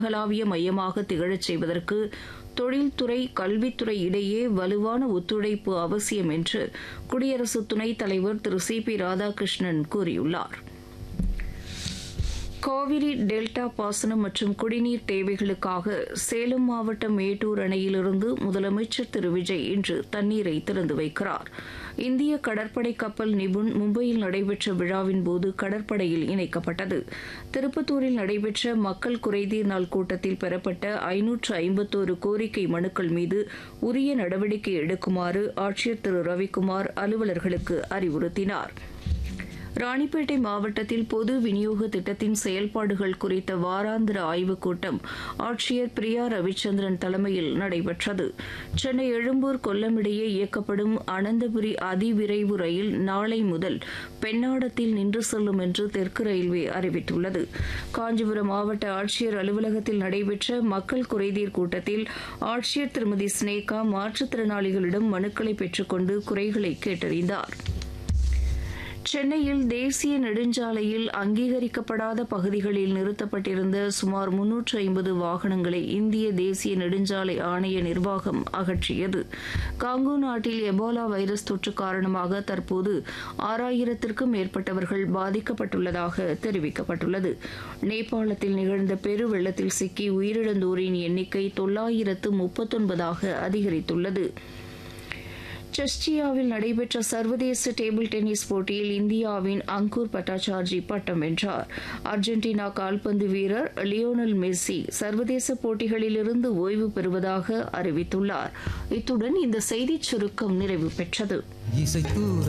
உலகளாவிய மையமாக திகழச் செய்வதற்கு தொழில்துறை கல்வித்துறை இடையே வலுவான ஒத்துழைப்பு அவசியம் என்று குடியரசு துணைத் தலைவர் திரு சி பி ராதாகிருஷ்ணன் கூறியுள்ளார் காவிரி டெல்டா பாசனம் மற்றும் குடிநீர் தேவைகளுக்காக சேலம் மாவட்டம் மேட்டூர் அணையிலிருந்து முதலமைச்சர் திரு விஜய் இன்று தண்ணீரை திறந்து வைக்கிறார் இந்திய கடற்படை கப்பல் நிபுண் மும்பையில் நடைபெற்ற விழாவின் போது கடற்படையில் இணைக்கப்பட்டது திருப்பத்தூரில் நடைபெற்ற மக்கள் குறைதீர் நாள் கூட்டத்தில் பெறப்பட்ட ஐநூற்று ஐம்பத்தோரு கோரிக்கை மனுக்கள் மீது உரிய நடவடிக்கை எடுக்குமாறு ஆட்சியர் திரு ரவிக்குமார் அலுவலர்களுக்கு அறிவுறுத்தினார் ராணிப்பேட்டை மாவட்டத்தில் பொது விநியோக திட்டத்தின் செயல்பாடுகள் குறித்த வாராந்திர ஆய்வுக் கூட்டம் ஆட்சியர் பிரியா ரவிச்சந்திரன் தலைமையில் நடைபெற்றது சென்னை எழும்பூர் கொல்லம் இடையே இயக்கப்படும் அனந்தபுரி அதிவிரைவு ரயில் நாளை முதல் பெண்ணாடத்தில் நின்று செல்லும் என்று தெற்கு ரயில்வே அறிவித்துள்ளது காஞ்சிபுரம் மாவட்ட ஆட்சியர் அலுவலகத்தில் நடைபெற்ற மக்கள் குறைதீர் கூட்டத்தில் ஆட்சியர் திருமதி ஸ்னேகா மாற்றுத்திறனாளிகளிடம் மனுக்களை பெற்றுக்கொண்டு குறைகளை கேட்டறிந்தாா் சென்னையில் தேசிய நெடுஞ்சாலையில் அங்கீகரிக்கப்படாத பகுதிகளில் நிறுத்தப்பட்டிருந்த சுமார் முன்னூற்று ஐம்பது வாகனங்களை இந்திய தேசிய நெடுஞ்சாலை ஆணைய நிர்வாகம் அகற்றியது காங்கோ நாட்டில் எபோலா வைரஸ் தொற்று காரணமாக தற்போது ஆறாயிரத்திற்கும் மேற்பட்டவர்கள் பாதிக்கப்பட்டுள்ளதாக தெரிவிக்கப்பட்டுள்ளது நேபாளத்தில் நிகழ்ந்த பெரு வெள்ளத்தில் சிக்கி உயிரிழந்தோரின் எண்ணிக்கை தொள்ளாயிரத்து முப்பத்தொன்பதாக அதிகரித்துள்ளது செஸ்டியாவில் நடைபெற்ற சர்வதேச டேபிள் டென்னிஸ் போட்டியில் இந்தியாவின் அங்கூர் பட்டாச்சார்ஜி பட்டம் வென்றார் அர்ஜென்டினா கால்பந்து வீரர் லியோனல் மெஸ்ஸி சர்வதேச போட்டிகளிலிருந்து ஓய்வு பெறுவதாக அறிவித்துள்ளார் இத்துடன் இந்த செய்திச் சுருக்கம் நிறைவு பெற்றது இசைத்தூர